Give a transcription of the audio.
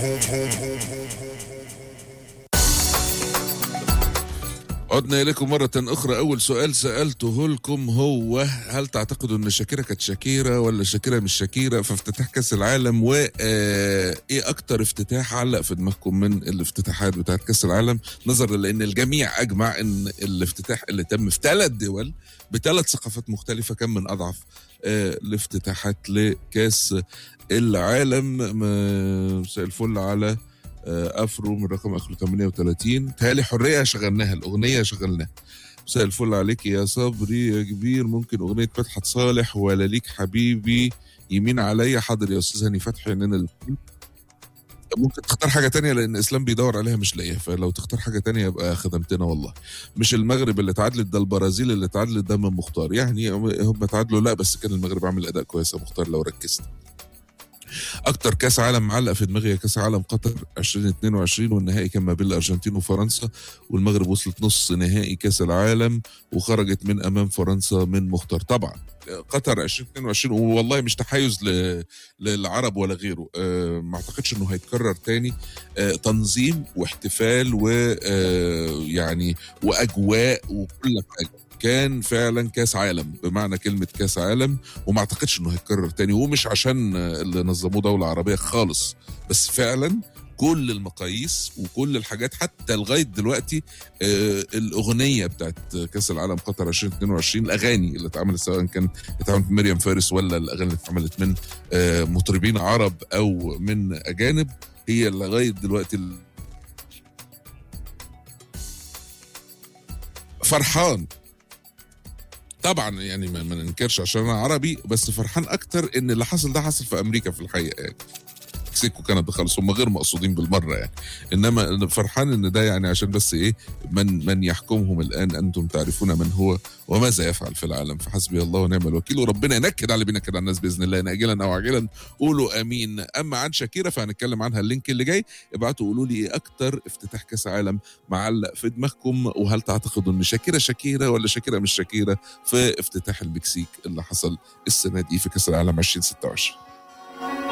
عدنا إليكم مرة أخرى أول سؤال سألته لكم هو هل تعتقدوا أن شاكيرا كانت شاكيرا ولا شاكيرا مش شاكيرا في افتتاح كأس العالم وإيه أكتر افتتاح علق في دماغكم من الافتتاحات بتاعت كأس العالم نظرا لأن الجميع أجمع أن الافتتاح اللي تم في ثلاث دول بثلاث ثقافات مختلفة كان من أضعف آه، الافتتاحات لكأس العالم م- مساء الفل على آه، افرو من رقم اخره 38 تهيألي حريه شغلناها الاغنيه شغلناها مساء الفل عليك يا صبري يا كبير ممكن اغنيه مدحت صالح ولا ليك حبيبي يمين عليا حاضر يا استاذ هاني فتحي اننا الاثنين ممكن تختار حاجه تانية لان اسلام بيدور عليها مش لاقيها فلو تختار حاجه تانية يبقى خدمتنا والله مش المغرب اللي اتعادلت ده البرازيل اللي اتعادلت ده من مختار يعني هم اتعادلوا لا بس كان المغرب عامل اداء كويس يا مختار لو ركزت اكتر كاس عالم معلق في دماغي هي كاس عالم قطر 2022 والنهائي كان ما بين الارجنتين وفرنسا والمغرب وصلت نص نهائي كاس العالم وخرجت من امام فرنسا من مختار طبعا قطر 2022 والله مش تحيز ل- للعرب ولا غيره أه ما اعتقدش انه هيتكرر تاني أه تنظيم واحتفال ويعني واجواء وكل حاجه كان فعلا كاس عالم بمعنى كلمه كاس عالم وما اعتقدش انه هيتكرر تاني ومش عشان اللي نظموه دوله عربيه خالص بس فعلا كل المقاييس وكل الحاجات حتى لغايه دلوقتي آه الاغنيه بتاعت كاس العالم قطر 2022 الاغاني اللي اتعملت سواء كان اتعملت من مريم فارس ولا الاغاني اللي اتعملت من آه مطربين عرب او من اجانب هي لغايه دلوقتي ال- فرحان طبعا يعني ما ما ننكرش عشان انا عربي بس فرحان اكتر ان اللي حصل ده حصل في امريكا في الحقيقه يعني المكسيك وكندا خالص هم غير مقصودين بالمره يعني انما أنا فرحان ان ده يعني عشان بس ايه من من يحكمهم الان انتم تعرفون من هو وماذا يفعل في العالم فحسبي الله ونعم الوكيل وربنا ينكد على اللي بينكد على الناس باذن الله ناجلا او عاجلا قولوا امين اما عن شاكيرا فهنتكلم عنها اللينك اللي جاي ابعتوا قولوا لي ايه اكتر افتتاح كاس عالم معلق في دماغكم وهل تعتقدوا ان شاكيرا شاكيرا ولا شاكيرا مش شاكيرا في افتتاح المكسيك اللي حصل السنه دي في كاس العالم 2026